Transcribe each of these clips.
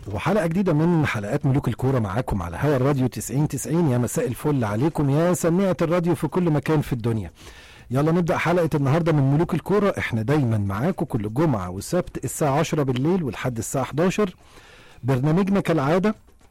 وحلقة جديدة من حلقات ملوك الكورة معاكم على هوا الراديو 90 90 يا مساء الفل عليكم يا سميعة الراديو في كل مكان في الدنيا يلا نبدأ حلقة النهاردة من ملوك الكورة احنا دايما معاكم كل جمعة وسبت الساعة 10 بالليل ولحد الساعة 11 برنامجنا كالعادة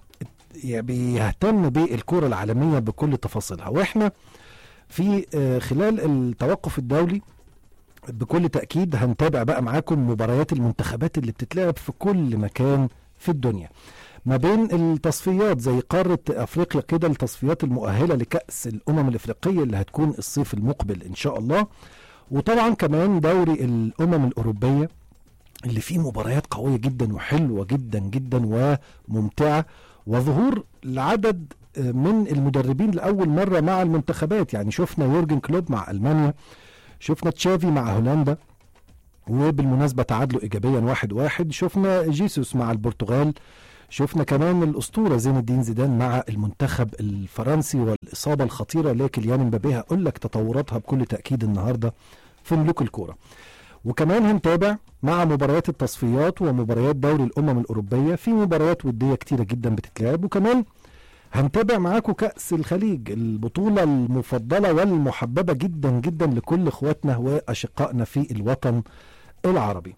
بيهتم بالكرة العالمية بكل تفاصيلها واحنا في آه، خلال التوقف الدولي بكل تأكيد هنتابع بقى معاكم مباريات المنتخبات اللي بتتلعب في كل مكان في الدنيا ما بين التصفيات زي قارة أفريقيا كده التصفيات المؤهلة لكأس الأمم الإفريقية اللي هتكون الصيف المقبل إن شاء الله وطبعا كمان دوري الأمم الأوروبية اللي فيه مباريات قوية جدا وحلوة جدا جدا وممتعة وظهور لعدد من المدربين لأول مرة مع المنتخبات يعني شفنا يورجن كلوب مع ألمانيا شفنا تشافي مع هولندا وبالمناسبة تعادلوا إيجابيا واحد واحد شفنا جيسوس مع البرتغال شفنا كمان الأسطورة زين الدين زيدان مع المنتخب الفرنسي والإصابة الخطيرة لكيليان مبابي هقول لك تطوراتها بكل تأكيد النهاردة في ملوك الكورة وكمان هنتابع مع مباريات التصفيات ومباريات دوري الأمم الأوروبية في مباريات ودية كتيرة جدا بتتلعب وكمان هنتابع معاكم كأس الخليج البطولة المفضلة والمحببة جدا جدا لكل اخواتنا واشقائنا في الوطن العربي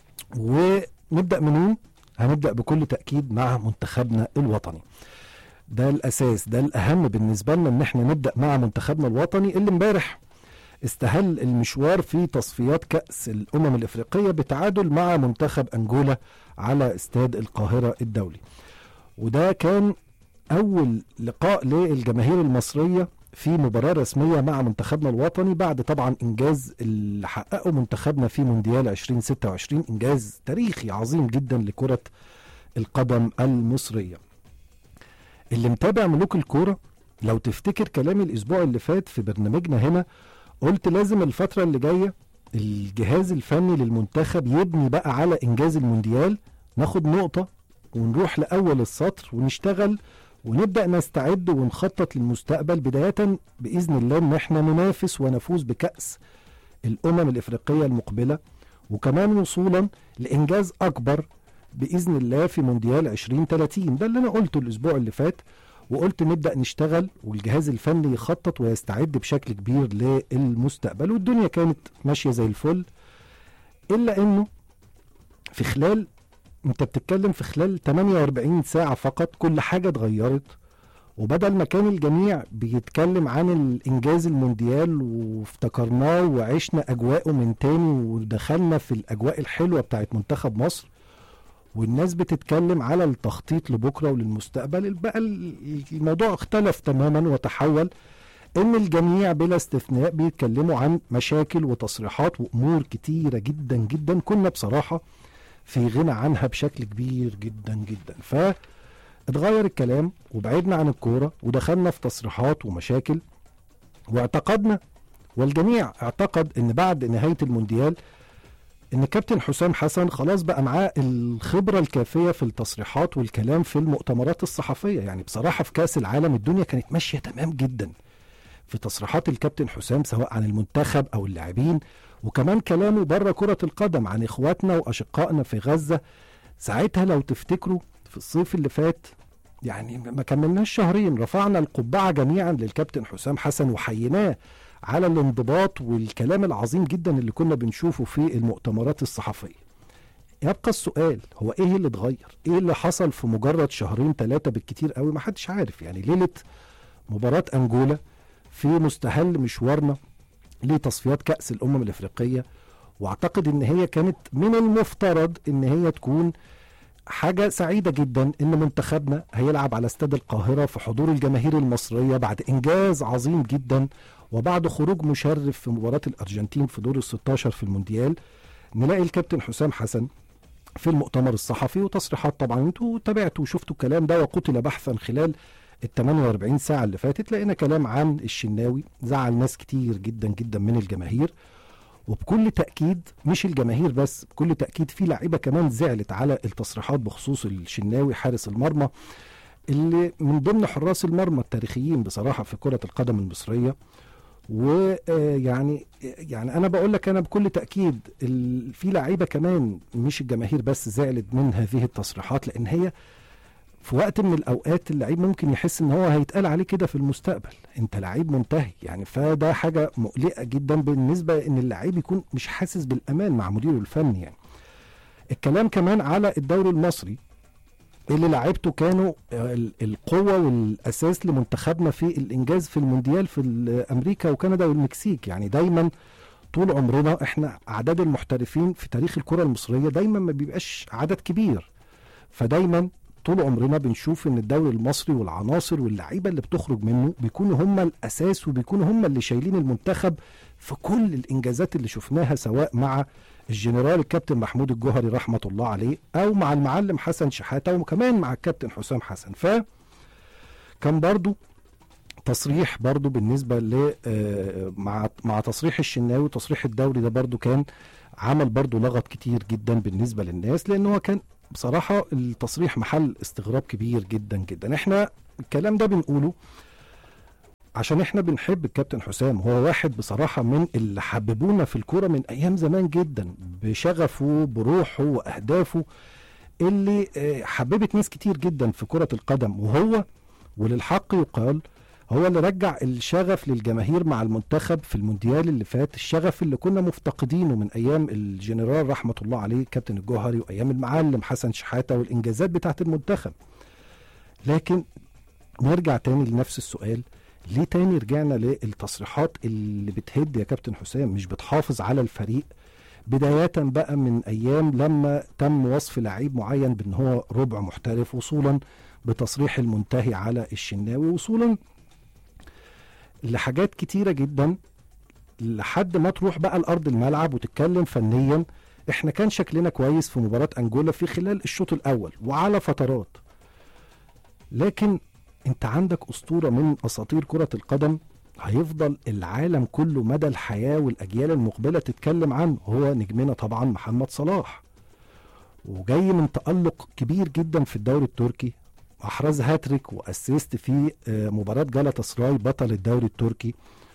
ونبدأ منين؟ هنبدأ بكل تأكيد مع منتخبنا الوطني ده الأساس ده الأهم بالنسبة لنا إن احنا نبدأ مع منتخبنا الوطني اللي امبارح استهل المشوار في تصفيات كأس الأمم الإفريقية بتعادل مع منتخب أنجولا على استاد القاهرة الدولي وده كان أول لقاء للجماهير المصرية في مباراة رسمية مع منتخبنا الوطني بعد طبعا إنجاز اللي حققه منتخبنا في مونديال 2026 إنجاز تاريخي عظيم جدا لكرة القدم المصرية اللي متابع ملوك الكورة لو تفتكر كلامي الأسبوع اللي فات في برنامجنا هنا قلت لازم الفترة اللي جاية الجهاز الفني للمنتخب يبني بقى على إنجاز المونديال ناخد نقطة ونروح لأول السطر ونشتغل ونبدا نستعد ونخطط للمستقبل بدايه باذن الله ان احنا ننافس ونفوز بكاس الامم الافريقيه المقبله وكمان وصولا لانجاز اكبر باذن الله في مونديال 2030 ده اللي انا قلته الاسبوع اللي فات وقلت نبدا نشتغل والجهاز الفني يخطط ويستعد بشكل كبير للمستقبل والدنيا كانت ماشيه زي الفل الا انه في خلال انت بتتكلم في خلال 48 ساعة فقط كل حاجة اتغيرت وبدل ما كان الجميع بيتكلم عن الانجاز المونديال وافتكرناه وعشنا اجواءه من تاني ودخلنا في الاجواء الحلوه بتاعت منتخب مصر والناس بتتكلم على التخطيط لبكره وللمستقبل بقى الموضوع اختلف تماما وتحول ان الجميع بلا استثناء بيتكلموا عن مشاكل وتصريحات وامور كتيره جدا جدا كنا بصراحه في غنى عنها بشكل كبير جدا جدا ف اتغير الكلام وبعدنا عن الكورة ودخلنا في تصريحات ومشاكل واعتقدنا والجميع اعتقد ان بعد نهاية المونديال ان كابتن حسام حسن خلاص بقى معاه الخبرة الكافية في التصريحات والكلام في المؤتمرات الصحفية يعني بصراحة في كأس العالم الدنيا كانت ماشية تمام جدا في تصريحات الكابتن حسام سواء عن المنتخب او اللاعبين وكمان كلامه بره كرة القدم عن اخواتنا واشقائنا في غزة ساعتها لو تفتكروا في الصيف اللي فات يعني ما كملناش شهرين رفعنا القبعة جميعا للكابتن حسام حسن وحيناه على الانضباط والكلام العظيم جدا اللي كنا بنشوفه في المؤتمرات الصحفية يبقى السؤال هو ايه اللي اتغير ايه اللي حصل في مجرد شهرين ثلاثة بالكتير قوي ما حدش عارف يعني ليلة مباراة انجولا في مستهل مشوارنا لتصفيات كأس الأمم الإفريقية واعتقد ان هي كانت من المفترض ان هي تكون حاجة سعيدة جدا ان منتخبنا هيلعب على استاد القاهرة في حضور الجماهير المصرية بعد انجاز عظيم جدا وبعد خروج مشرف في مباراة الارجنتين في دور ال 16 في المونديال نلاقي الكابتن حسام حسن في المؤتمر الصحفي وتصريحات طبعا انتوا تابعتوا وشفتوا الكلام ده وقتل بحثا خلال ال 48 ساعة اللي فاتت لقينا كلام عن الشناوي زعل ناس كتير جدا جدا من الجماهير وبكل تأكيد مش الجماهير بس بكل تأكيد في لعيبة كمان زعلت على التصريحات بخصوص الشناوي حارس المرمى اللي من ضمن حراس المرمى التاريخيين بصراحة في كرة القدم المصرية ويعني يعني انا بقول لك انا بكل تاكيد ال- في لعيبه كمان مش الجماهير بس زعلت من هذه التصريحات لان هي في وقت من الاوقات اللعيب ممكن يحس ان هو هيتقال عليه كده في المستقبل انت لعيب منتهي يعني فده حاجه مقلقه جدا بالنسبه ان اللعيب يكون مش حاسس بالامان مع مديره الفني يعني الكلام كمان على الدوري المصري اللي لعيبته كانوا ال- القوة والأساس لمنتخبنا في الإنجاز في المونديال في ال- أمريكا وكندا والمكسيك يعني دايما طول عمرنا احنا أعداد المحترفين في تاريخ الكرة المصرية دايما ما بيبقاش عدد كبير فدايما طول عمرنا بنشوف ان الدوري المصري والعناصر واللعيبه اللي بتخرج منه بيكونوا هم الاساس وبيكونوا هم اللي شايلين المنتخب في كل الانجازات اللي شفناها سواء مع الجنرال الكابتن محمود الجوهري رحمه الله عليه او مع المعلم حسن شحاته وكمان مع الكابتن حسام حسن ف كان برضو تصريح برضو بالنسبه ل آه، مع مع تصريح الشناوي وتصريح الدوري ده برضو كان عمل برضو لغط كتير جدا بالنسبه للناس لان هو كان بصراحه التصريح محل استغراب كبير جدا جدا احنا الكلام ده بنقوله عشان احنا بنحب الكابتن حسام هو واحد بصراحه من اللي حببونا في الكوره من ايام زمان جدا بشغفه بروحه واهدافه اللي آه، حببت ناس كتير جدا في كره القدم وهو وللحق يقال هو اللي رجع الشغف للجماهير مع المنتخب في المونديال اللي فات الشغف اللي كنا مفتقدينه من ايام الجنرال رحمه الله عليه كابتن الجوهري وايام المعلم حسن شحاته والانجازات بتاعه المنتخب لكن نرجع تاني لنفس السؤال ليه تاني رجعنا للتصريحات اللي بتهد يا كابتن حسام مش بتحافظ على الفريق بداية بقى من أيام لما تم وصف لعيب معين بأن هو ربع محترف وصولا بتصريح المنتهي على الشناوي وصولا لحاجات كتيرة جدا لحد ما تروح بقى لأرض الملعب وتتكلم فنيا احنا كان شكلنا كويس في مباراة أنجولا في خلال الشوط الأول وعلى فترات لكن انت عندك أسطورة من أساطير كرة القدم هيفضل العالم كله مدى الحياة والأجيال المقبلة تتكلم عنه هو نجمنا طبعا محمد صلاح وجاي من تألق كبير جدا في الدوري التركي أحرز هاتريك وأسيست في آه، مباراة جالاتا سراي بطل الدوري التركي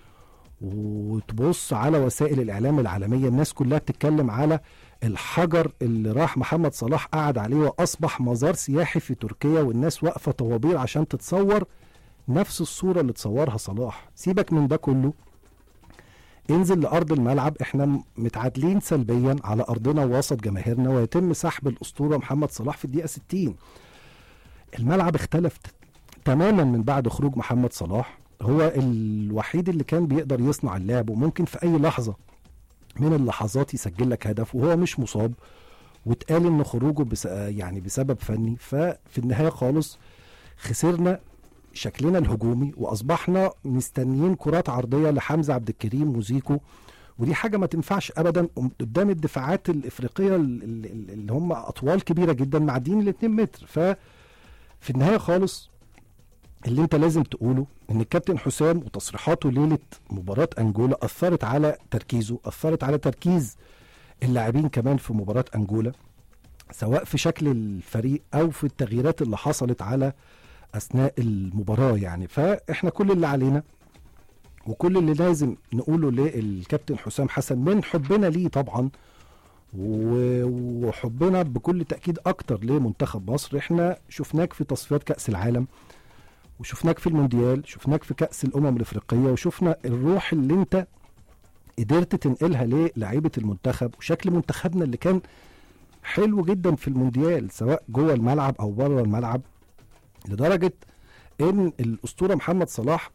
وتبص على وسائل الإعلام العالمية الناس كلها بتتكلم على الحجر اللي راح محمد صلاح قعد عليه وأصبح مزار سياحي في تركيا والناس واقفة طوابير عشان تتصور نفس الصورة اللي تصورها صلاح سيبك من ده كله انزل لأرض الملعب احنا متعادلين سلبيا على أرضنا ووسط جماهيرنا ويتم سحب الأسطورة محمد صلاح في الدقيقة 60 الملعب اختلف ت- تماما من بعد خروج محمد صلاح هو الوحيد اللي كان بيقدر يصنع اللعب وممكن في أي لحظة من اللحظات يسجل لك هدف وهو مش مصاب واتقال ان خروجه بس يعني بسبب فني ففي النهايه خالص خسرنا شكلنا الهجومي واصبحنا مستنيين كرات عرضيه لحمزه عبد الكريم وزيكو ودي حاجه ما تنفعش ابدا قدام الدفاعات الافريقيه ال- ال- اللي هم اطوال كبيره جدا معديين ال 2 متر ففي النهايه خالص اللي انت لازم تقوله ان الكابتن حسام وتصريحاته ليله مباراه انجولا اثرت على تركيزه اثرت على تركيز اللاعبين كمان في مباراه انجولا سواء في شكل الفريق او في التغييرات اللي حصلت على اثناء المباراه يعني فاحنا كل اللي علينا وكل اللي لازم نقوله للكابتن حسام حسن من حبنا ليه طبعا و- وحبنا بكل تاكيد اكتر لمنتخب مصر احنا شفناك في تصفيات كاس العالم وشفناك في المونديال شفناك في كاس الامم الافريقيه وشفنا الروح اللي انت قدرت تنقلها للاعيبه المنتخب وشكل منتخبنا اللي كان حلو جدا في المونديال سواء جوه الملعب او بره الملعب لدرجه ان الاسطوره محمد صلاح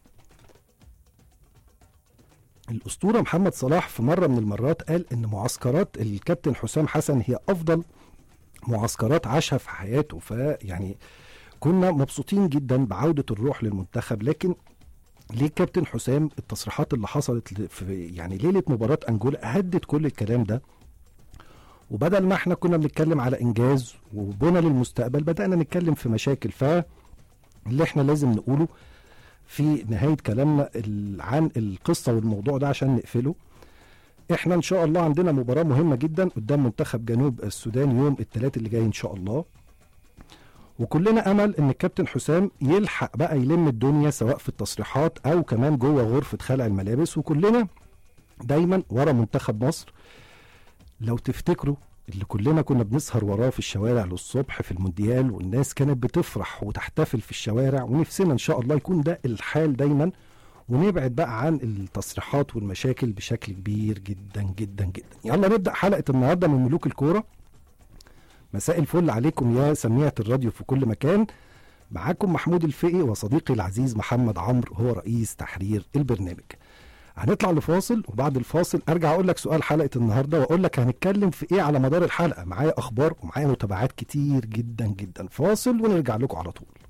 الاسطوره محمد صلاح في مره من المرات قال ان معسكرات الكابتن حسام حسن هي افضل معسكرات عاشها في حياته فيعني كنا مبسوطين جدا بعوده الروح للمنتخب لكن ليه الكابتن حسام التصريحات اللي حصلت ل- في يعني ليله مباراه انجولا هدت كل الكلام ده وبدل ما احنا كنا بنتكلم على انجاز وبنى للمستقبل بدانا نتكلم في مشاكل فاللي احنا لازم نقوله في نهايه كلامنا ال- عن القصه والموضوع ده عشان نقفله احنا ان شاء الله عندنا مباراه مهمه جدا قدام منتخب جنوب السودان يوم الثلاث اللي جاي ان شاء الله وكلنا امل ان الكابتن حسام يلحق بقى يلم الدنيا سواء في التصريحات او كمان جوه غرفه خلع الملابس وكلنا دايما ورا منتخب مصر لو تفتكروا اللي كلنا كنا بنسهر وراه في الشوارع للصبح في المونديال والناس كانت بتفرح وتحتفل في الشوارع ونفسنا ان شاء الله يكون ده الحال دايما ونبعد بقى عن التصريحات والمشاكل بشكل كبير جدا جدا جدا يلا نبدا حلقه النهارده من ملوك الكوره مساء الفل عليكم يا سميعة الراديو في كل مكان معاكم محمود الفقي وصديقي العزيز محمد عمرو هو رئيس تحرير البرنامج هنطلع لفاصل وبعد الفاصل ارجع اقول لك سؤال حلقه النهارده واقول لك هنتكلم في ايه على مدار الحلقه معايا اخبار ومعايا متابعات كتير جدا جدا فاصل ونرجع لكم على طول